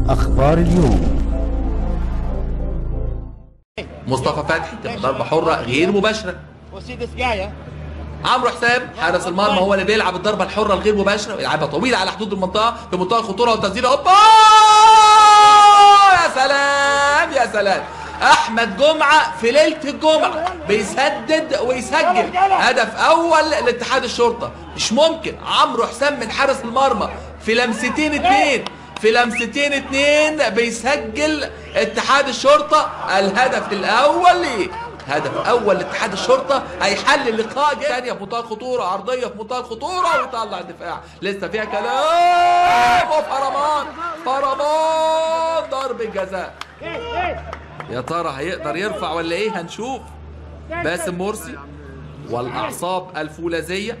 أخبار اليوم مصطفى فتحي تبقى ضربه حره غير مباشره We'll see this guy, huh? عمرو حسام حارس المرمى هو اللي بيلعب الضربه الحره الغير مباشره يلعبها طويله على حدود المنطقه في منتهى الخطوره والتسديده هوبا يا سلام يا سلام احمد جمعه في ليله الجمعه بيسدد ويسجل هدف اول لاتحاد الشرطه مش ممكن عمرو حسام من حارس المرمى في لمستين اتنين في لمستين اتنين بيسجل اتحاد الشرطه الهدف الاول ليه هدف اول لاتحاد الشرطه هيحل اللقاء ثانيه في منتهى الخطوره عرضيه في منتهى الخطوره ويطلع الدفاع لسه فيها كلام وفرمان فرمان ضربه جزاء يا ترى هيقدر يرفع ولا ايه هنشوف باسم مرسي والاعصاب الفولاذيه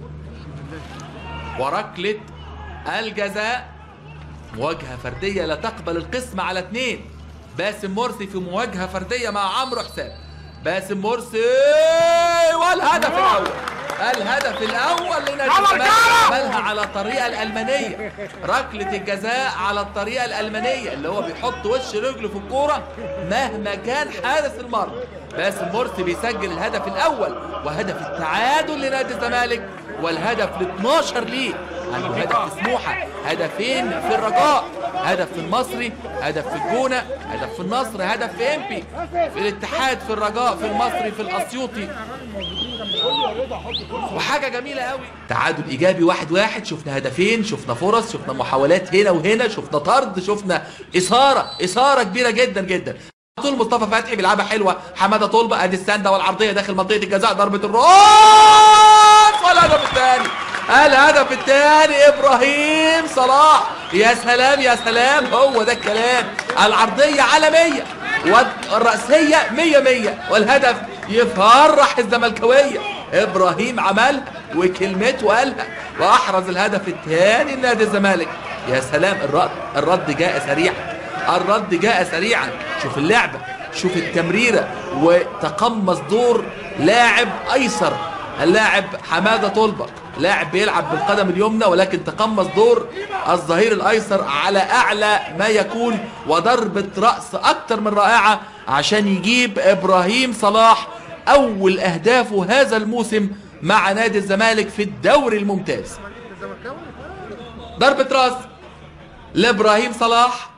وركله الجزاء مواجهه فرديه لا تقبل القسم على اثنين باسم مرسي في مواجهه فرديه مع عمرو حسام باسم مرسي والهدف الاول الهدف الاول لنادي الزمالك عملها على الطريقه الالمانيه ركله الجزاء على الطريقه الالمانيه اللي هو بيحط وش رجله في الكوره مهما كان حارس المرمى باسم مرسي بيسجل الهدف الاول وهدف التعادل لنادي الزمالك والهدف ال 12 ليه عنده هدف في سموحه هدفين في الرجاء هدف في المصري هدف في الجونه هدف في النصر هدف في امبي في الاتحاد في الرجاء في المصري في الاسيوطي وحاجه جميله قوي تعادل ايجابي واحد واحد شفنا هدفين شفنا فرص شفنا محاولات هنا وهنا شفنا طرد شفنا اثاره اثاره كبيره جدا جدا طول مصطفى فتحي بيلعبها حلوه حماده طلبه ادي السنده والعرضيه داخل منطقه الجزاء ضربه الراس والهدف الثاني الهدف الثاني ابراهيم صلاح يا سلام يا سلام هو ده الكلام العرضيه على 100 والرأسية 100 100 والهدف يفرح الزملكاوية ابراهيم عملها وكلمته قالها واحرز الهدف الثاني لنادي الزمالك يا سلام الرد الرد جاء سريعا الرد جاء سريعا شوف اللعبة شوف التمريرة وتقمص دور لاعب ايسر اللاعب حمادة طلبة لاعب بيلعب بالقدم اليمنى ولكن تقمص دور الظهير الايسر على اعلى ما يكون وضربة رأس اكتر من رائعة عشان يجيب ابراهيم صلاح اول اهدافه هذا الموسم مع نادي الزمالك في الدوري الممتاز ضربة راس لابراهيم صلاح